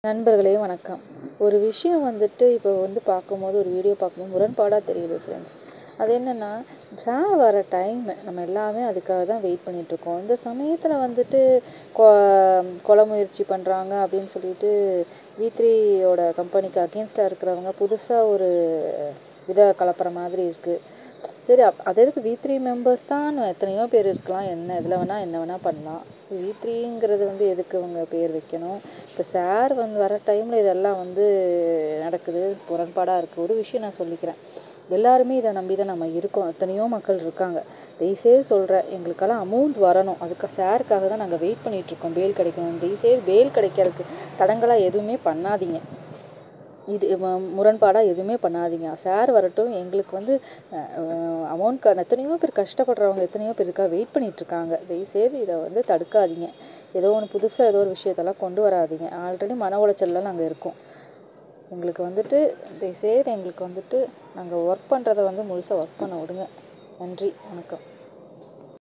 நண்பர்களே வணக்கம் ஒரு விஷயம் வந்துட்டு இப்போ வந்து பார்க்கும்போது ஒரு வீடியோ பார்க்கும்போது முரண்பாடாக தெரியுது ஃப்ரெண்ட்ஸ் அது என்னென்னா சார் வர டைம் நம்ம எல்லாமே அதுக்காக தான் வெயிட் பண்ணிகிட்ருக்கோம் இந்த சமயத்தில் வந்துட்டு கொ கொலை முயற்சி பண்ணுறாங்க அப்படின்னு சொல்லிட்டு வி த்ரீயோட கம்பெனிக்கு அகேன்ஸ்டாக இருக்கிறவங்க புதுசாக ஒரு இதை கலப்புற மாதிரி இருக்குது சரி அப் அது எதுக்கு வி த்ரீ மெம்பர்ஸ் தான் எத்தனையோ பேர் இருக்கலாம் என்ன இதில் வேணால் என்ன வேணால் பண்ணலாம் வி த்ரீங்கிறது வந்து எதுக்கு அவங்க பேர் வைக்கணும் இப்போ சார் வந்து வர டைமில் இதெல்லாம் வந்து நடக்குது முரண்பாடாக இருக்குது ஒரு விஷயம் நான் சொல்லிக்கிறேன் எல்லாருமே இதை நம்பி தான் நம்ம இருக்கோம் எத்தனையோ மக்கள் இருக்காங்க தயவுசெய்து சொல்கிறேன் எங்களுக்கெல்லாம் அமௌண்ட் வரணும் அதுக்கு சாருக்காக தான் நாங்கள் வெயிட் பண்ணிகிட்ருக்கோம் பேல் கிடைக்கணும் தயவுசெய்து பேல் கிடைக்கிறதுக்கு தடங்களாக எதுவுமே பண்ணாதீங்க இது ம- முரண்பாடாக எதுவுமே பண்ணாதீங்க சார் வரட்டும் எங்களுக்கு வந்து அமௌண்ட்கான எத்தனையோ பேர் கஷ்டப்படுறவங்க எத்தனையோ பேர் இருக்கா வெயிட் பண்ணிகிட்ருக்காங்க தயவுசெய்து இதை வந்து தடுக்காதீங்க ஏதோ ஒன்று புதுசாக ஏதோ ஒரு விஷயத்தெல்லாம் கொண்டு வராதீங்க ஆல்ரெடி மன உளைச்சலில் நாங்கள் இருக்கோம் எங்களுக்கு வந்துட்டு தயவுசெய்து எங்களுக்கு வந்துட்டு நாங்கள் ஒர்க் பண்ணுறத வந்து முழுசாக ஒர்க் பண்ண விடுங்க நன்றி வணக்கம்